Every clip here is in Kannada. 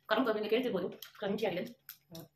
ಕರಂಕ ನಿಮಗೆ ಕೇಳ್ತಿರ್ಬೋದು ಕ್ರಂಚಿ ಆಗಿದೆ ಹ್ಮ್.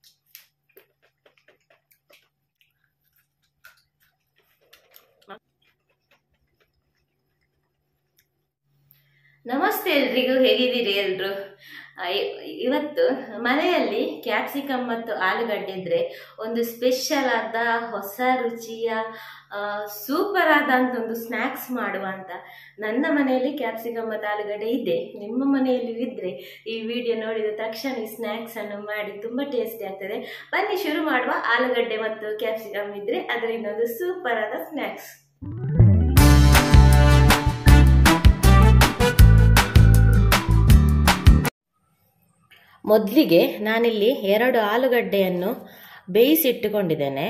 ನಮಸ್ತೆ ಎಲ್ರಿಗೂ ಹೇಗಿದ್ದೀರಿ ಎಲ್ರು ಆ, ಇ- ಇವತ್ತು ಮನೆಯಲ್ಲಿ ಕ್ಯಾಪ್ಸಿಕಮ್ ಮತ್ತು ಆಲೂಗಡ್ಡೆ ಇದ್ರೆ ಒಂದು ಸ್ಪೆಷಲ್ ಆದ ಹೊಸ ರುಚಿಯ ಸೂಪರ್ ಆದಂತ ಒಂದು ಸ್ನ್ಯಾಕ್ಸ್ ಮಾಡುವ ಅಂತ ನನ್ನ ಮನೆಯಲ್ಲಿ ಕ್ಯಾಪ್ಸಿಕಮ್ ಮತ್ತು ಆಲೂಗಡ್ಡೆ ಇದೆ ನಿಮ್ಮ ಮನೆಯಲ್ಲಿ ಇದ್ರೆ ಈ ವಿಡಿಯೋ ನೋಡಿದ ತಕ್ಷಣ ಈ ಸ್ನ್ಯಾಕ್ಸ್ ಅನ್ನು ಮಾಡಿ ತುಂಬಾ ಟೇಸ್ಟಿ ಆಗ್ತದೆ ಬನ್ನಿ ಶುರು ಮಾಡುವ ಆಲೂಗಡ್ಡೆ ಮತ್ತು ಕ್ಯಾಪ್ಸಿಕಮ್ ಇದ್ರೆ ಅದರಿಂದ ಒಂದು ಸೂಪರ್ ಆದ ಸ್ನ್ಯಾಕ್ಸ್ ಮೊದಲಿಗೆ ನಾನಿಲ್ಲಿ ಎರಡು ಆಲೂಗಡ್ಡೆಯನ್ನು ಬೇಯಿಸಿಟ್ಟುಕೊಂಡಿದ್ದೇನೆ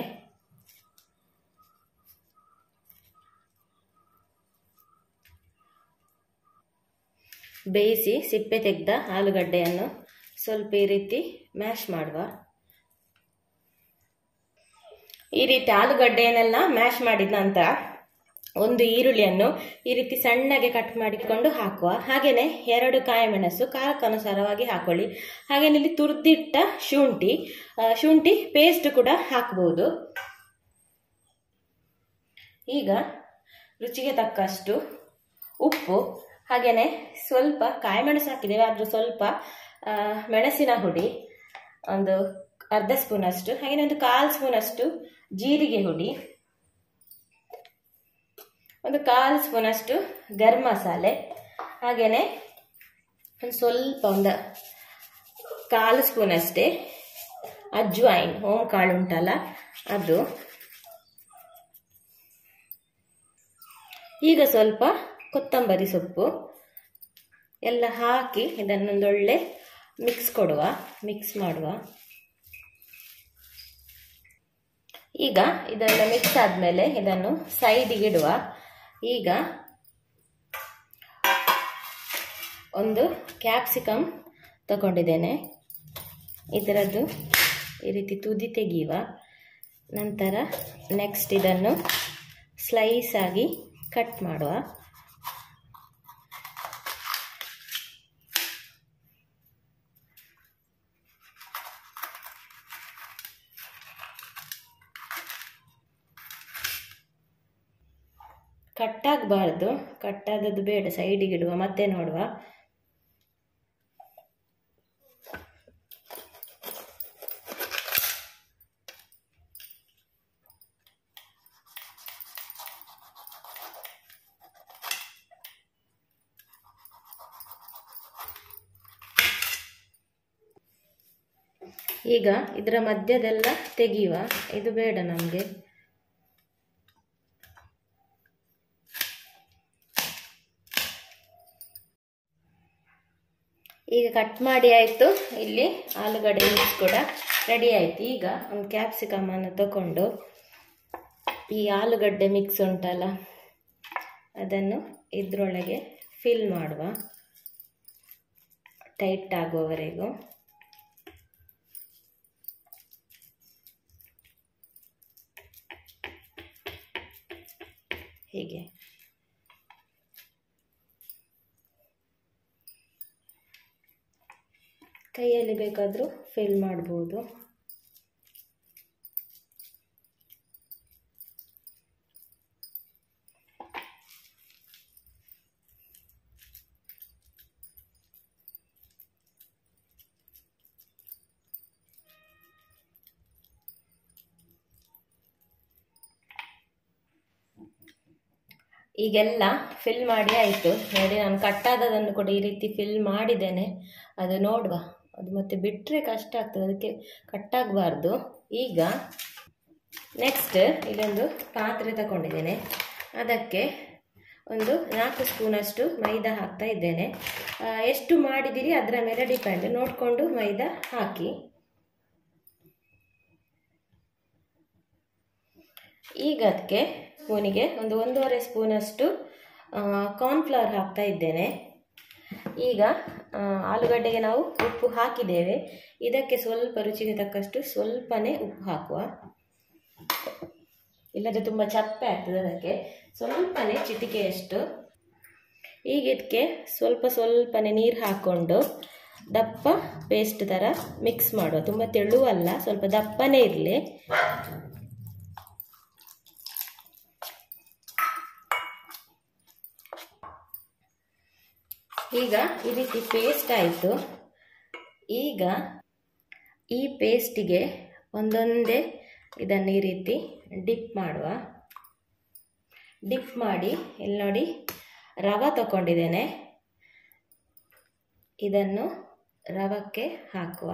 ಬೇಯಿಸಿ ಸಿಪ್ಪೆ ತೆಗೆದ ಆಲೂಗಡ್ಡೆಯನ್ನು ಸ್ವಲ್ಪ ಈ ರೀತಿ ಮ್ಯಾಶ್ ಮಾಡುವ ಈ ರೀತಿ ಆಲೂಗಡ್ಡೆಯನ್ನೆಲ್ಲ ಮ್ಯಾಶ್ ಮಾಡಿದ ನಂತರ ಒಂದು ಈರುಳ್ಳಿಯನ್ನು ಈ ರೀತಿ ಸಣ್ಣಗೆ ಕಟ್ ಮಾಡಿಕೊಂಡು ಹಾಕುವ ಹಾಗೆಯೇ ಎರಡು ಕಾಯಿಮೆಣಸು ಖಾರಕ್ಕನುಸಾರವಾಗಿ ಹಾಕೊಳ್ಳಿ ಹಾಗೆಯೇ ಇಲ್ಲಿ ತುರಿದಿಟ್ಟ ಶುಂಠಿ ಆ, ಶುಂಠಿ ಪೇಸ್ಟ್ ಕೂಡ ಹಾಕಬಹುದು ಈಗ ರುಚಿಗೆ ತಕ್ಕಷ್ಟು ಉಪ್ಪು ಹಾಗೆಯೇ ಸ್ವಲ್ಪ ಕಾಯಿಮೆಣಸು ಹಾಕಿದ್ದೇವೆ ಆದರೂ ಸ್ವಲ್ಪ ಆ, ಮೆಣಸಿನ ಹುಡಿ ಒಂದು ಅರ್ಧ ಸ್ಪೂನಷ್ಟು ಹಾಗೆಯೇ ಒಂದು ಕಾಲು ಸ್ಪೂನಷ್ಟು ಜೀರಿಗೆ ಹುಡಿ ಒಂದು ಕಾಲು ಸ್ಪೂನಷ್ಟು ಗರಂ ಮಸಾಲೆ ಹಾಗೆಯೇ ಒಂದು ಸ್ವಲ್ಪ ಒಂದು ಕಾಲು ಸ್ಪೂನ್ ಅಷ್ಟೇ ಅಜ್ವೈನ್ ಓಂ ಕಾಳು ಉಂಟಲ್ಲ ಅದು ಈಗ ಸ್ವಲ್ಪ ಕೊತ್ತಂಬರಿ ಸೊಪ್ಪು ಎಲ್ಲ ಹಾಕಿ ಇದನ್ನೊಂದೊಳ್ಳೆ ಮಿಕ್ಸ್ ಕೊಡುವ ಮಿಕ್ಸ್ ಮಾಡುವ ಈಗ ಇದೆಲ್ಲ ಮಿಕ್ಸ್ ಆದಮೇಲೆ ಇದನ್ನು ಸೈಡಿಗೆ ಇಡುವ ಈಗ ಒಂದು ಕ್ಯಾಪ್ಸಿಕಮ್ ತಗೊಂಡಿದ್ದೇನೆ ಇದರದ್ದು ಈ ರೀತಿ ತುದಿ ತೆಗೆಯುವ ನಂತರ ನೆಕ್ಸ್ಟ್ ಇದನ್ನು ಸ್ಲೈಸ್ ಆಗಿ ಕಟ್ ಮಾಡುವ ಕಟ್ಟಾಗಬಾರ್ದು ಕಟ್ಟಾದದ್ದು ಬೇಡ ಸೈಡಿಗೆ ಇಡುವ ಮತ್ತೆ ನೋಡುವ ಈಗ ಇದರ ಮಧ್ಯದೆಲ್ಲ ತೆಗೆಯುವ ಇದು ಬೇಡ ನಮಗೆ ಈಗ ಕಟ್ ಮಾಡಿ ಆಯಿತು ಇಲ್ಲಿ ಆಲೂಗಡ್ಡೆ ಮಿಕ್ಸ್ ಕೂಡ ರೆಡಿ ಆಯಿತು ಈಗ ಒಂದು ಕ್ಯಾಪ್ಸಿಕಮನ್ನು ತಗೊಂಡು ಈ ಆಲೂಗಡ್ಡೆ ಮಿಕ್ಸ್ ಉಂಟಲ್ಲ ಅದನ್ನು ಇದರೊಳಗೆ ಫಿಲ್ ಮಾಡುವ ಟೈಟ್ ಆಗುವವರೆಗೂ ಹೀಗೆ ಕೈಯಲ್ಲಿ ಬೇಕಾದರೂ ಫಿಲ್ ಮಾಡ್ಬೋದು ಈಗೆಲ್ಲ ಫಿಲ್ ಮಾಡಿ ಆಯಿತು ನೋಡಿ ನಾನು ಕಟ್ಟಾದದನ್ನು ಕೂಡ ಈ ರೀತಿ ಫಿಲ್ ಮಾಡಿದ್ದೇನೆ ಅದು ನೋಡುವ ಅದು ಮತ್ತೆ ಬಿಟ್ಟರೆ ಕಷ್ಟ ಆಗ್ತದೆ ಅದಕ್ಕೆ ಕಟ್ಟಾಗಬಾರ್ದು ಈಗ ನೆಕ್ಸ್ಟ್ ಇಲ್ಲೊಂದು ಪಾತ್ರೆ ತಗೊಂಡಿದ್ದೇನೆ ಅದಕ್ಕೆ ಒಂದು ನಾಲ್ಕು ಸ್ಪೂನಷ್ಟು ಮೈದಾ ಹಾಕ್ತಾ ಇದ್ದೇನೆ ಆ, ಎಷ್ಟು ಮಾಡಿದ್ದೀರಿ ಅದರ ಮೇಲೆ ಡಿಪೆಂಡ್ ನೋಡಿಕೊಂಡು ಮೈದಾ ಹಾಕಿ ಈಗ ಅದಕ್ಕೆ ಸ್ಪೂನಿಗೆ ಒಂದು ಒಂದೂವರೆ ಸ್ಪೂನಷ್ಟು ಕಾರ್ನ್ಫ್ಲವರ್ ಹಾಕ್ತಾ ಇದ್ದೇನೆ ಈಗ ಆ, ಆಲೂಗಡ್ಡೆಗೆ ನಾವು ಉಪ್ಪು ಹಾಕಿದ್ದೇವೆ ಇದಕ್ಕೆ ಸ್ವಲ್ಪ ರುಚಿಗೆ ತಕ್ಕಷ್ಟು ಸ್ವಲ್ಪನೇ ಉಪ್ಪು ಹಾಕುವ ಇಲ್ಲದ್ರೆ ತುಂಬ ಚಪ್ಪೆ ಆಗ್ತದೆ ಅದಕ್ಕೆ ಸ್ವಲ್ಪನೇ ಚಿಟಿಕೆಯಷ್ಟು ಈಗ ಇದಕ್ಕೆ ಸ್ವಲ್ಪ ಸ್ವಲ್ಪನೇ ನೀರು ಹಾಕ್ಕೊಂಡು ದಪ್ಪ ಪೇಸ್ಟ್ ಥರ ಮಿಕ್ಸ್ ಮಾಡುವ ತುಂಬ ತೆಳುವಲ್ಲ ಸ್ವಲ್ಪ ದಪ್ಪನೇ ಇರಲಿ ಈಗ ಈ ರೀತಿ ಪೇಸ್ಟ್ ಆಯಿತು ಈಗ ಈ ಪೇಸ್ಟಿಗೆ ಒಂದೊಂದೇ ಇದನ್ನು ಈ ರೀತಿ ಡಿಪ್ ಮಾಡುವ ಡಿಪ್ ಮಾಡಿ ಇಲ್ಲಿ ನೋಡಿ ರವೆ ತಗೊಂಡಿದ್ದೇನೆ ಇದನ್ನು ರವಕ್ಕೆ ಹಾಕುವ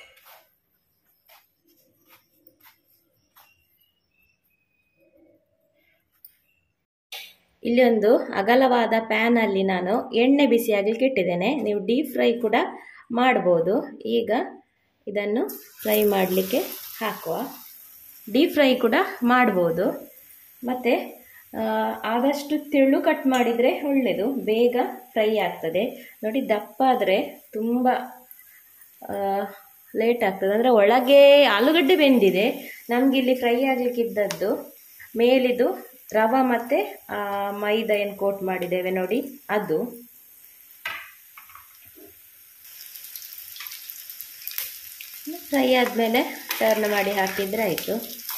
ಇಲ್ಲಿ ಒಂದು ಅಗಲವಾದ ಪ್ಯಾನಲ್ಲಿ ನಾನು ಎಣ್ಣೆ ಬಿಸಿಯಾಗಲಿಕ್ಕೆ ಇಟ್ಟಿದ್ದೇನೆ ನೀವು ಡೀಪ್ ಫ್ರೈ ಕೂಡ ಮಾಡ್ಬೋದು ಈಗ ಇದನ್ನು ಫ್ರೈ ಮಾಡಲಿಕ್ಕೆ ಹಾಕುವ ಡೀಪ್ ಫ್ರೈ ಕೂಡ ಮಾಡ್ಬೋದು ಮತ್ತು ಆದಷ್ಟು ತೆಳು ಕಟ್ ಮಾಡಿದರೆ ಒಳ್ಳೆಯದು ಬೇಗ ಫ್ರೈ ಆಗ್ತದೆ ನೋಡಿ ದಪ್ಪ ಆದರೆ ತುಂಬ ಲೇಟ್ ಆಗ್ತದೆ ಅಂದರೆ ಒಳಗೆ ಆಲೂಗಡ್ಡೆ ಬೆಂದಿದೆ ನಮಗೆ ಇಲ್ಲಿ ಫ್ರೈ ಆಗಲಿಕ್ಕಿದ್ದದ್ದು ಮೇಲಿದು ರವೆ ಮತ್ತು ಮೈದಾ ಏನು ಕೋಟ್ ಮಾಡಿದ್ದೇವೆ ನೋಡಿ ಅದು ಫ್ರೈ ಆದಮೇಲೆ ಟರ್ನ್ ಮಾಡಿ ಹಾಕಿದರೆ ಆಯಿತು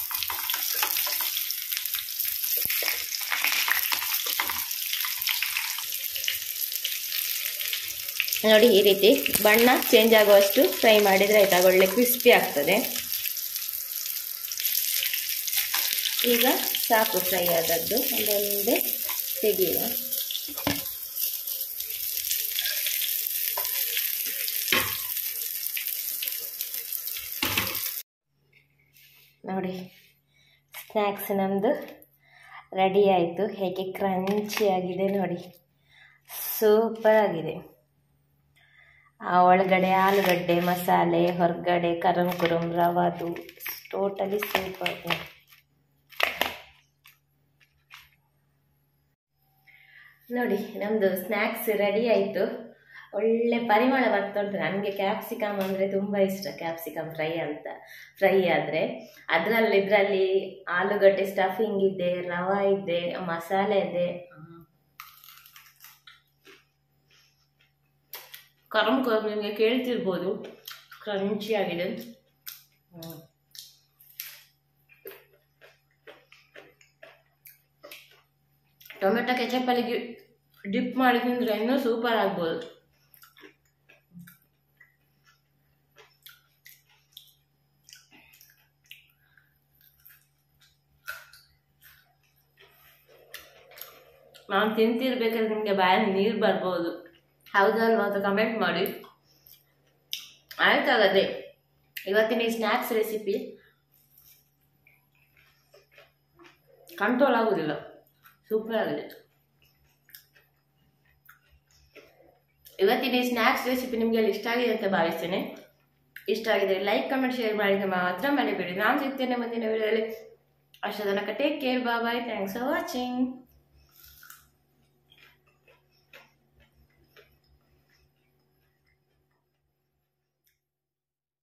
ನೋಡಿ ಈ ರೀತಿ ಬಣ್ಣ ಚೇಂಜ್ ಆಗುವಷ್ಟು ಫ್ರೈ ಮಾಡಿದರೆ ಆಯ್ತು ಆಗ ಒಳ್ಳೆ ಕ್ರಿಸ್ಪಿ ಆಗ್ತದೆ ಈಗ ಸಾಕು ಫ್ರೈ ಆದದ್ದು ಅದೊಂದೇ ತೆಗೆಯುವ ನೋಡಿ ಸ್ನ್ಯಾಕ್ಸ್ ನಮ್ಮದು ರೆಡಿ ಆಯಿತು ಹೇಗೆ ಕ್ರಂಚಿ ಆಗಿದೆ ನೋಡಿ ಸೂಪರ್ ಆಗಿದೆ ಆ ಒಳಗಡೆ ಆಲೂಗಡ್ಡೆ ಮಸಾಲೆ ಹೊರಗಡೆ ಕರಂ ಕುರುಮ್ ರವಾದು ಟೋಟಲಿ ಸೂಪರ್ ನೋಡಿ ನಮ್ಮದು ಸ್ನ್ಯಾಕ್ಸ್ ರೆಡಿ ಆಯಿತು ಒಳ್ಳೆ ಪರಿಮಳ ಬರ್ತಾ ಉಂಟು ನನಗೆ ಕ್ಯಾಪ್ಸಿಕಮ್ ಅಂದರೆ ತುಂಬ ಇಷ್ಟ ಕ್ಯಾಪ್ಸಿಕಮ್ ಫ್ರೈ ಅಂತ ಫ್ರೈ ಆದರೆ ಅದರಲ್ಲಿ ಇದರಲ್ಲಿ ಆಲೂಗಡ್ಡೆ ಸ್ಟಫಿಂಗ್ ಇದೆ ರವಾ ಇದೆ ಮಸಾಲೆ ಇದೆ ಕರಂ ಕರಂ ನಿಮಗೆ ಕೇಳ್ತಿರ್ಬೋದು ಕ್ರಂಚಿ ಆಗಿದೆ ಟೊಮೆಟೊ ಕೆಚಪ್ಪಲ್ಲಿ ಡಿಪ್ ಮಾಡಿ ತಿಂದರೆ ಇನ್ನೂ ಸೂಪರ್ ಆಗ್ಬೋದು ನಾನು ತಿಂತಿರ್ಬೇಕಾದ್ರೆ ನಿಮಗೆ ಬಾಯಲ್ಲಿ ನೀರು ಬರ್ಬೋದು ಹೌದಲ್ವಾ ಅಂತ ಕಮೆಂಟ್ ಮಾಡಿ ಆಯ್ತಾಗದೆ ಇವತ್ತಿನ ಈ ಸ್ನ್ಯಾಕ್ಸ್ ರೆಸಿಪಿ ಕಂಟ್ರೋಲ್ ಆಗುವುದಿಲ್ಲ ಸೂಪರ್ ಆಗಿದೆ ಇವತ್ತಿನ ಈ ಸ್ನ್ಯಾಕ್ಸ್ ರೆಸಿಪಿ ನಿಮಗೆ ಅಲ್ಲಿ ಇಷ್ಟ ಆಗಿದೆ ಅಂತ ಭಾವಿಸ್ತೇನೆ ಇಷ್ಟ ಆಗಿದ್ರೆ ಲೈಕ್ ಕಮೆಂಟ್ ಶೇರ್ ಮಾಡಿದ್ರೆ ಮಾತ್ರ ಮರಿಬೇಡಿ ನಾನು ಸಿಗ್ತೇನೆ ಮುಂದಿನ ವಿಡಿಯೋದಲ್ಲಿ ಅಷ್ಟ ತನಕ take care bye thanks for watching